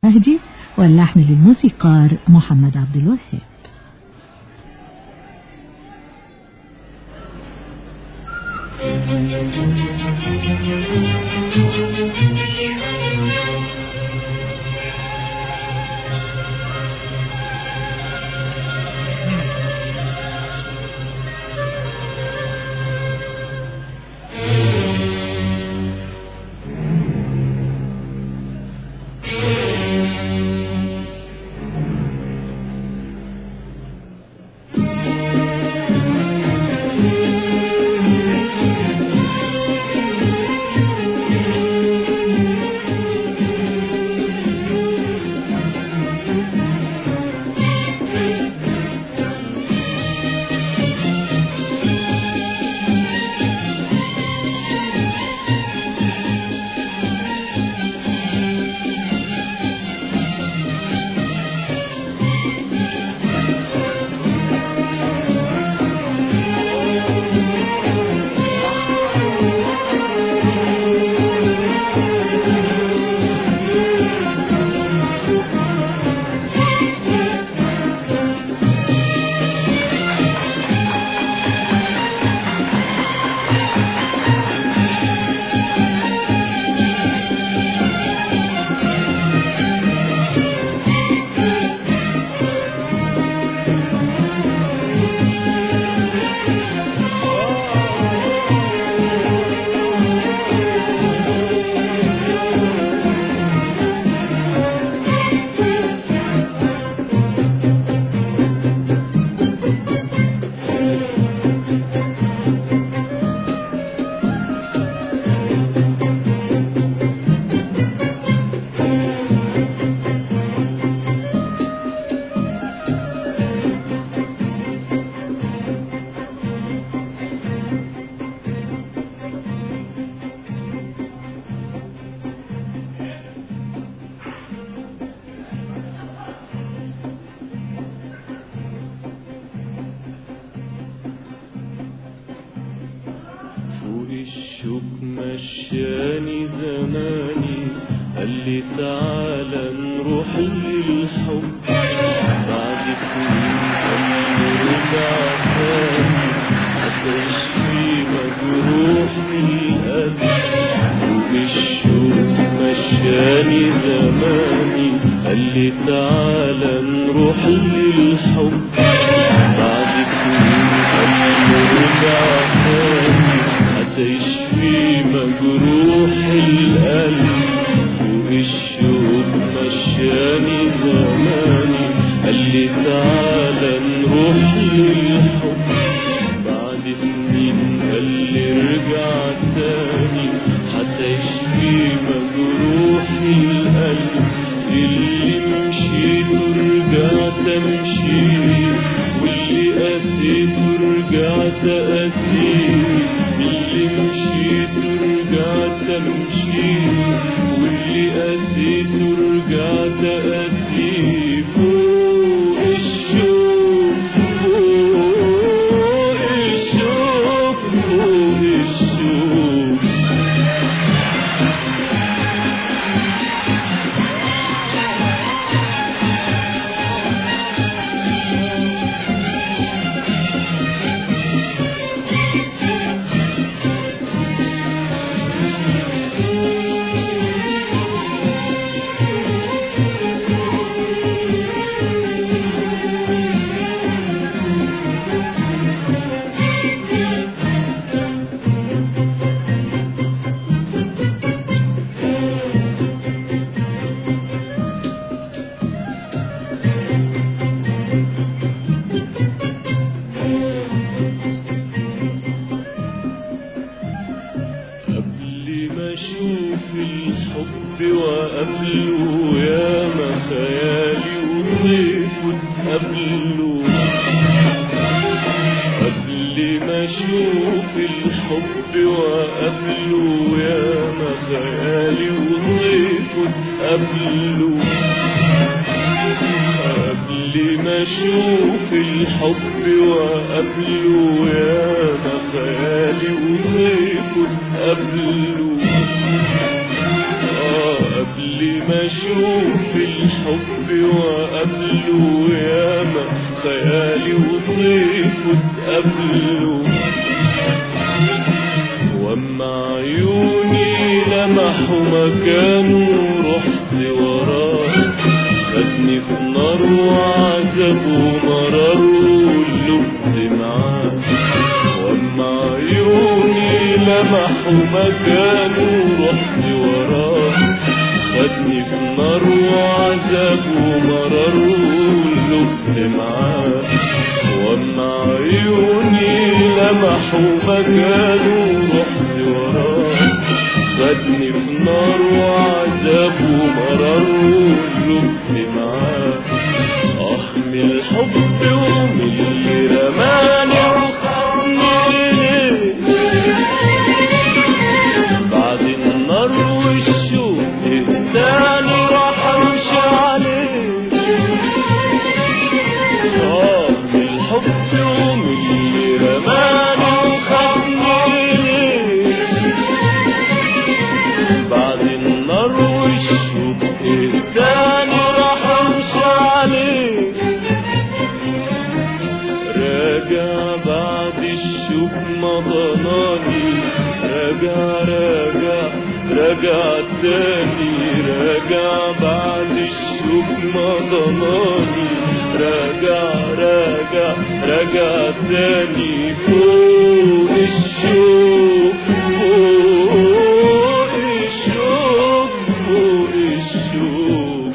مهدي واللحن للموسيقار محمد عبد الوهاب فوق الشوك مشاني زماني قال لي تعالى نروح للحب بعد سنين قال لي رجع تاني هتعيش في مجروح القلب فوق الشوك مشاني زماني قال لي تعالى نروح للحب بعد سنين قال لي رجع تاني هتعيش في مجروح القلب فوق الشوق مشاني زماني قال لي تعالى نروح للحب بعد سنين قال لي ارجع تاني هتعيش في مجروح القلب اللي مشيت ورجعت امشي واللي قسيت ورجعت اسير اللي مشيت ورجعت امشي واللي قسيت ورجعت اسير فوق الشوق فوق الشوق فوق الشوق قبل ما اشوف الحب وقبله يا ما خيالي وطيفه تقابله قبل ما اشوف الحب وقبله يا ما خيالي وطيفه تقابله قبل ما اشوف الحب وقبله يا ما خيالي وطيفه تقابله آه قبل ما اشوف الحب وقبله ياما خيالي وطيفه اتقابلوا واما عيوني لمحوا مكانه رحت وراه خدني في نار وعذاب ومرار ولبت معاه واما عيوني لمحوا مكانه رحت وراه خدني في نار وعذاب ومرار ولبت معاه واما عيوني لمحوا مكانه رحت وراه خدني في نار وعذاب ومرار ولبت معاه اه من الحب ومن اللي رماني وخدني ليه بعد النار والشوق التاني راح امشي عليه اه من الحب ومن اللي رماني وخدني ليه بعد النار والشوق التاني راح امشي عليه راجع بعد الشوق ما ضناني راجع راجع راجع تاني راجع بعد الشوق ما ضناني راجع راجع راجع تاني فوق الشوق فوق الشوق فوق الشوق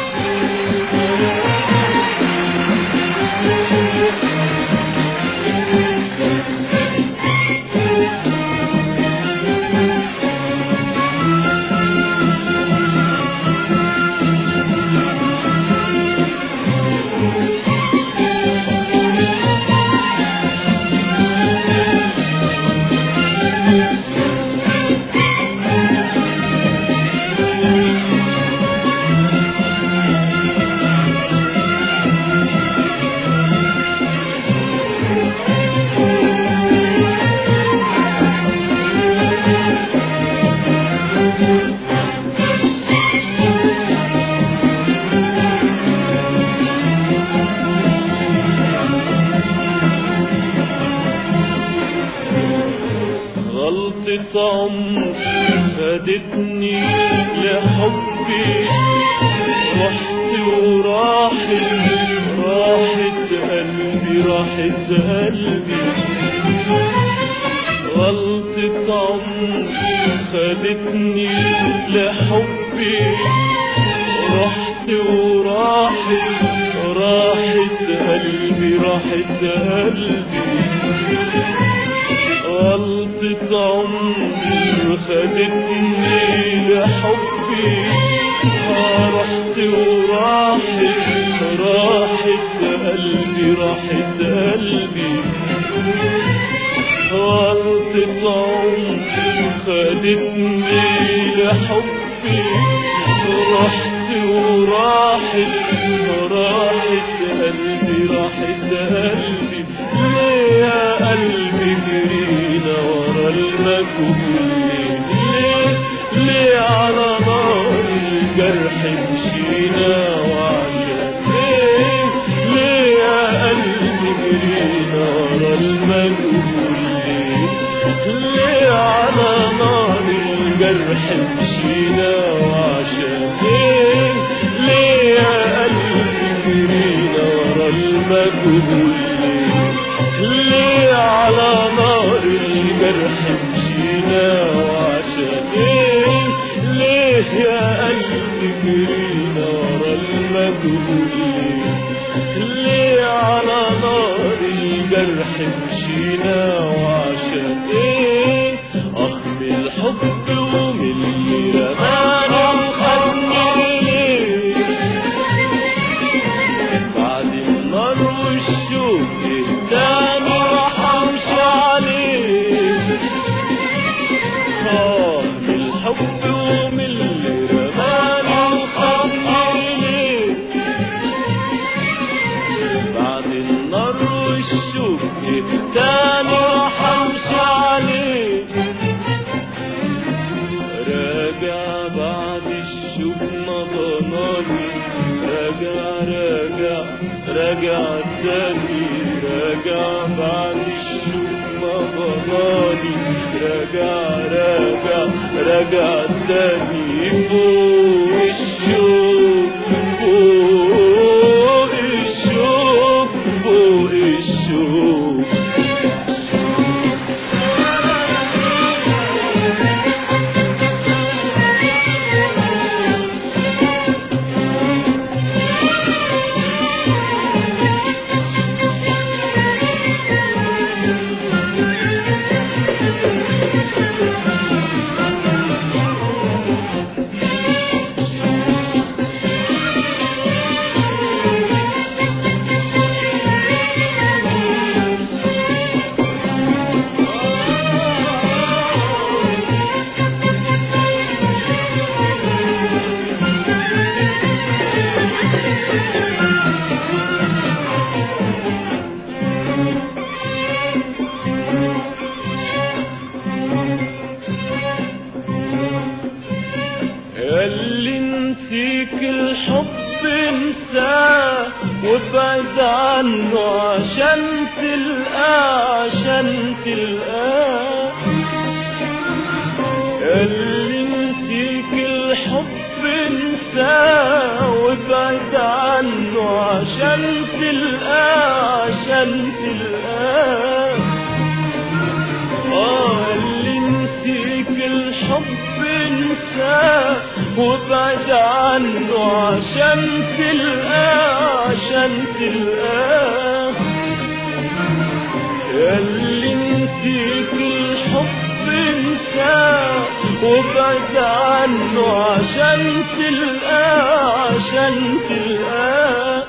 غلطة عمر خدتني لحبي رحت وراحت راحت قلبي راحت قلبي غلطة عمر خدتني لحبي رحت وراحت راحت قلبي راحت قلبي غلطة عمر خدتني لحبي آه رحت وراحت راحت قلبي راحت قلبي غلطة عمر خدتني لحبي رحت وراحت راحت قلبي راحت قلبي ليه يا قلبي جرينا ورا المجهول ليه ليه على نار الجرح مشينا وعشان ليه ليه يا قلبي جرينا ورا المجهول ليه ليه على نار الجرح مشينا وعشان ليه ليه يا قلبي جرينا ورا المجهول ليه ليه على نار الجرح مشينا وعشان ايه ليه يا قلبي جرينا ورا المجهول ليه ليه على نار الجرح مشينا وعشان ايه اه من الحب ومن اللي رمانا وخدني ليه بعد النار والشوق التاني راح امشي عليه اه من الحب ومن اللي رماني وخدني ليه بعد النار والشوق التاني راح امشي عليه راجع بعد الشوق ما راجع تاني راجع بعد الشوق ما بغالي راجع راجع راجع تاني فوق الشوق فوق الشوق فوق الشوق اللي نسيك الحب انساه وابعد عنه عشان تلقاه عشان تلقاه اللي نسيك الحب انساه وابعد عنه عشان تلقاه عشان تلقاه آه اللي نسيك الحب انساه وابعد عنه عشان تلقاه عشان تلقاه اللي نسيك الحب انساه وابعد عنه عشان تلقاه عشان تلقاه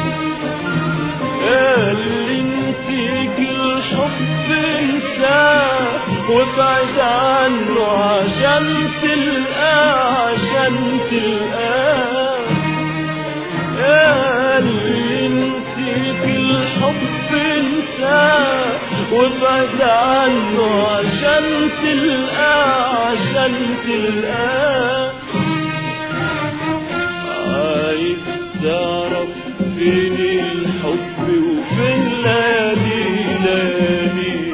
اللي نسيك الحب انساه وابعد عنه عشان تلقاه عشان تلقاه اللي نسيك الحب انساه وابعد عنه عشان تلقاه عشان تلقاه عايز تعرف فين الحب وفين ليالي ليالي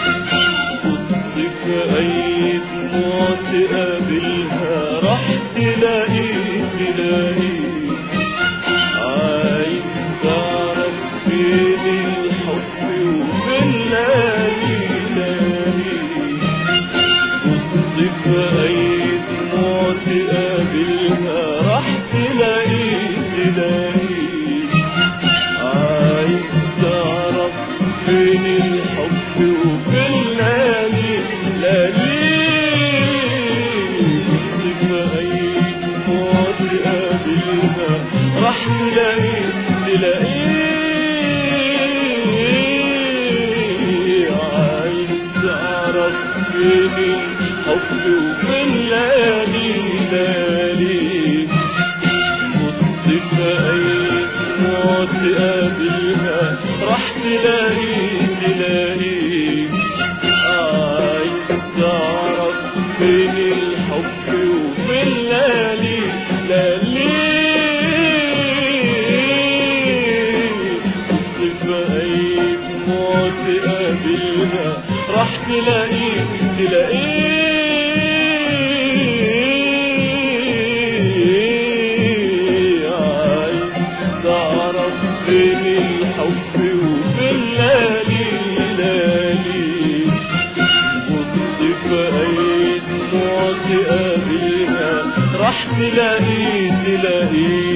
صدق أي دموع تقابلها راح تلاقي تلاقي عايز تعرف فين الحب وفين ليالي ليالي صدق أي دموع تقابلها راح تلاقي تلاقي عايز تعرف فين الحب وفين ليالي ليالي صدق أي دموع تقابلها راح تلاقي تلاقي عايز تعرف فين الحب وفين ليالي ليالي مصدق أي دموع تقابلها راح تلاقي تلاقي عايز تعرف فين الحب وفين ليالي ليالي مصدق أي دموع تقابلها راح تلاقي تلاقي عايز تعرف فين الحب وفين ليالي ليالي وصدق أي دموع تقابلها راح تلاقي تلاقي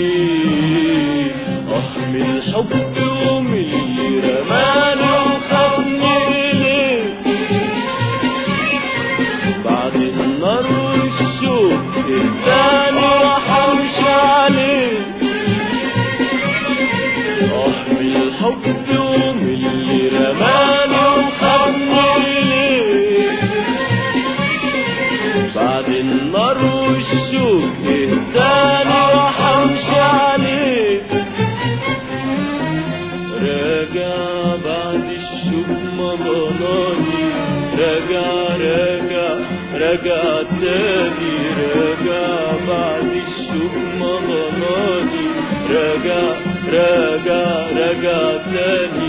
أخ من الحب ومن اللي رماني وخدني إليه بعد النار والشوق الثاني راح امشي عليه راح بالحب ومن اللي رماني وخدني ليه بعد النار والشوق الثاني راح امشي عليه راجع بعد الشوق ما ضناني راجع راجع راجع تاني راجع بعد الشوق ما ضناني راجع راجع راجع تاني